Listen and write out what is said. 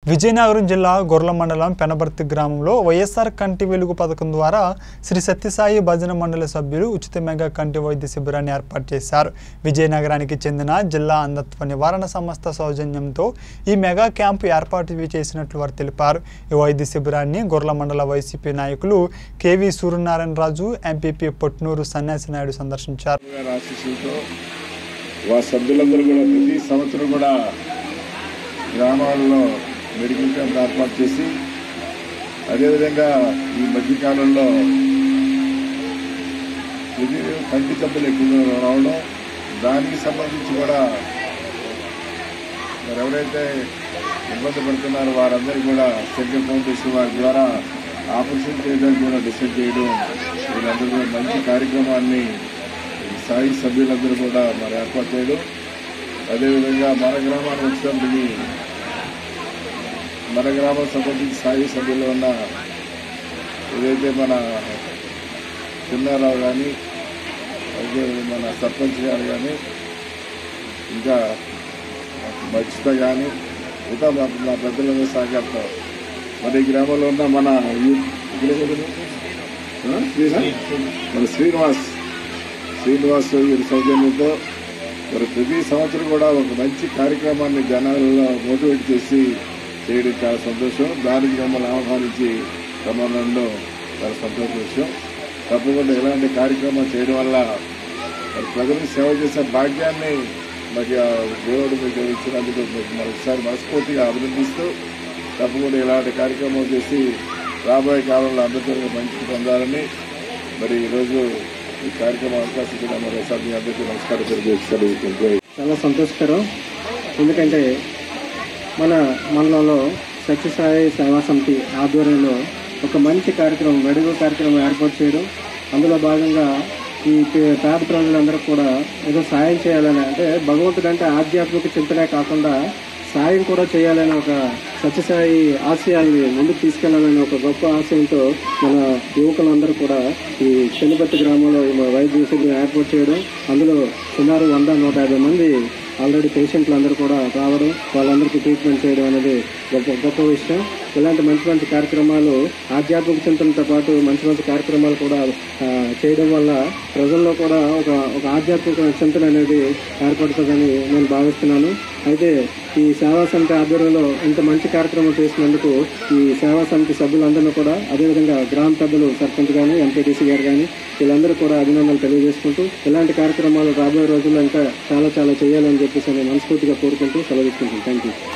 విజయనగరం జిల్లా గొర్ల మండలం పెనబర్తి గ్రామంలో వైఎస్ఆర్ కంటి వెలుగు పథకం ద్వారా శ్రీ సత్యసాయి భజన మండలి సభ్యులు ఉచిత మెగా కంటి వైద్య శిబిరాన్ని ఏర్పాటు చేశారు విజయనగరానికి చెందిన జిల్లా అంధత్వ నివారణ సంస్థ సౌజన్యంతో ఈ మెగా క్యాంపు ఏర్పాటు చేసినట్లు వారు తెలిపారు ఈ వైద్య శిబిరాన్ని గొర్ల మండల వైసీపీ నాయకులు కేవీ సూర్యనారాయణ రాజు ఎంపీపీ పొట్నూరు సన్యాసి నాయుడు సందర్శించారు గారి ఆశీస్సులతో వా సభ్యులందరూ కూడా ప్రతి సంవత్సరం కూడా గ్రామాల్లో మెడికల్ క్యాంప్ ఏర్పాటు చేసి అదేవిధంగా ఈ మధ్యకాలంలో ఇది కంటి జబ్బులు ఎక్కువగా రావడం దానికి సంబంధించి కూడా మరి ఎవరైతే ఇబ్బంది పడుతున్నారో వారందరికీ కూడా సెంట్రల్ ఫౌండేషన్ వారి ద్వారా ఆపరేషన్ చేయడానికి కూడా డిసైడ్ చేయడం వీళ్ళందరూ కూడా మంచి కార్యక్రమాన్ని ఈ సాయి సభ్యులందరూ కూడా మరి ఏర్పాటు చేయడం అదేవిధంగా మన గ్రామానికి వచ్చినప్పటికీ మన గ్రామం సంబంధించి సాయి సభ్యులు ఉన్న ఏదైతే మన చిన్నారావు కానీ అదే మన సర్పంచ్ గారు కానీ ఇంకా మచ్చిత కానీ ఇంకా మా మా పెద్దలందరూ సహకారంతో మరి ఈ గ్రామంలో ఉన్న మన యూత్ ఇక్కడ ఎవరు? ఆ? శ్రీనా? మన శ్రీనివాస్ శ్రీనివాస్ వీరి సౌజన్యంతో మరి ప్రతి సంవత్సరం కూడా ఒక మంచి కార్యక్రమాన్ని జనాలలో మోటివేట్ చేసి చేయడం చాలా సంతోషం దానికి మమ్మల్ని ఆహ్వానించి రమ్మనడంలో చాలా సంతోష విషయం తప్పకుండా ఇలాంటి కార్యక్రమాలు చేయడం వల్ల మరి ప్రజలకు సేవ చేసే భాగ్యాన్ని మరి ఆ దేవుడు మీకు ఇచ్చినందుకు మీకు మరొకసారి మనస్ఫూర్తిగా అభినందిస్తూ తప్పకుండా ఇలాంటి కార్యక్రమం చేసి రాబోయే కాలంలో అందరికీ మంచి పొందాలని మరి ఈరోజు ఈ కార్యక్రమం అవకాశం ఇచ్చిన మరోసారి మీ అందరికీ నమస్కారం తెలియజేస్తారు చాలా సంతోషకరం ఎందుకంటే మన మండలంలో సత్యసాయి సేవా సమితి ఆధ్వర్యంలో ఒక మంచి కార్యక్రమం మెడుగు కార్యక్రమం ఏర్పాటు చేయడం అందులో భాగంగా ఈ పే- పేద ప్రజలందరూ కూడా ఏదో సాయం చేయాలని అంటే భగవంతుడు అంటే ఆధ్యాత్మిక చింతనే కాకుండా సాయం కూడా చేయాలని ఒక సత్యసాయి ఆశయాల్ని ముందుకు తీసుకెళ్లాలని ఒక గొప్ప ఆశయంతో మన యువకులందరూ కూడా ఈ శనిపత్తి గ్రామంలో ఈ వైద్య శిబిరం ఏర్పాటు చేయడం అందులో సుమారు వంద నూట యాభై మంది ఆల్రెడీ పేషెంట్లు అందరూ కూడా రావడం వాళ్ళందరికీ ట్రీట్మెంట్ చేయడం అనేది గొప్ప గొప్ప విషయం ఇలాంటి మంచి మంచి కార్యక్రమాలు ఆధ్యాత్మిక చింతనతో పాటు మంచి మంచి కార్యక్రమాలు కూడా ఆ, చేయడం వల్ల ప్రజల్లో కూడా ఒక ఒక ఆధ్యాత్మిక చింతన అనేది ఏర్పడుతుందని నేను భావిస్తున్నాను అయితే ఈ సేవా సమితి ఆధ్వర్యంలో ఇంత మంచి కార్యక్రమం చేసినందుకు ఈ సేవా సమితి సభ్యులందరినీ కూడా అదేవిధంగా గ్రామ పెద్దలు సర్పంచ్ కానీ ఎంపీటీసీ గారు కానీ వీళ్ళందరూ కూడా అభినందనలు తెలియజేసుకుంటూ ఇలాంటి కార్యక్రమాలు రాబోయే రోజుల్లో ఇంకా చాలా చాలా చేయాలని చెప్పేసి నేను మనస్ఫూర్తిగా కోరుకుంటూ సెలవు తీసుకుంటాను థ్యాంక్ యూ